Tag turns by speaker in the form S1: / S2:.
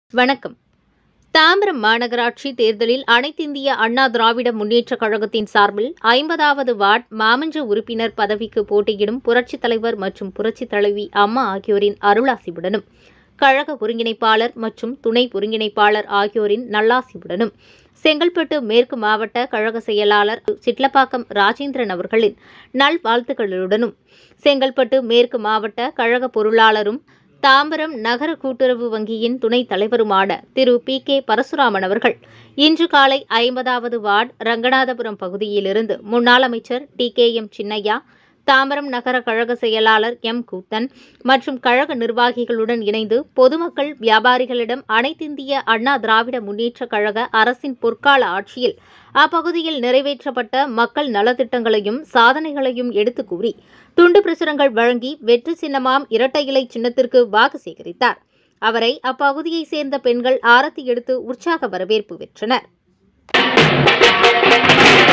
S1: வணக்கம் தாம்பரம் மாநகராட்சி தேர்தலில் அனைத்திந்திய அண்ணா திராவிட முன்னேற்றக் கழகத்தின் சார்பில் ஐம்பதாவது வார்டு மாமன்ற உறுப்பினர் பதவிக்கு போட்டியிடும் புரட்சித் தலைவர் மற்றும் புரட்சித் தலைவி அம்மா ஆகியோரின் அருளாசியுடனும் கழக ஒருங்கிணைப்பாளர் மற்றும் துணை ஒருங்கிணைப்பாளர் ஆகியோரின் நல்லாசியுடனும் செங்கல்பட்டு மேற்கு மாவட்ட கழக செயலாளர் சிட்லப்பாக்கம் ராஜேந்திரன் அவர்களின் நல்வாழ்த்துக்களுடனும் செங்கல்பட்டு மேற்கு மாவட்ட கழக பொருளாளரும் தாம்பரம் நகர கூட்டுறவு வங்கியின் துணைத் தலைவருமான திரு பி கே பரசுராமன் அவர்கள் இன்று காலை ஐம்பதாவது வார்டு ரங்கநாதபுரம் பகுதியிலிருந்து முன்னாள் அமைச்சர் T K M Chinnaiah Tambaram நகர கழக செயலாளர் எம் கூத்தன் மற்றும் கழக நிர்வாகிகளுடன் இணைந்து பொதுமக்கள் வியாபாரிகளிடம் அனைத்திந்திய அண்ணா திராவிட முன்னேற்றக் கழக அரசின் பொற்கால ஆட்சியில் அப்பகுதியில் நிறைவேற்றப்பட்ட மக்கள் நலத்திட்டங்களையும் சாதனைகளையும் எடுத்துக் கூறி துண்டு பிரசுரங்கள் வழங்கி வெற்றி சின்னமாம் இரட்டை இலை சின்னத்திற்கு வாக்கு சேகரித்தார் அவரை அப்பகுதியைச் சேர்ந்த பெண்கள் ஆரத்தி எடுத்து உற்சாக வரவேற்பு பெற்றனர்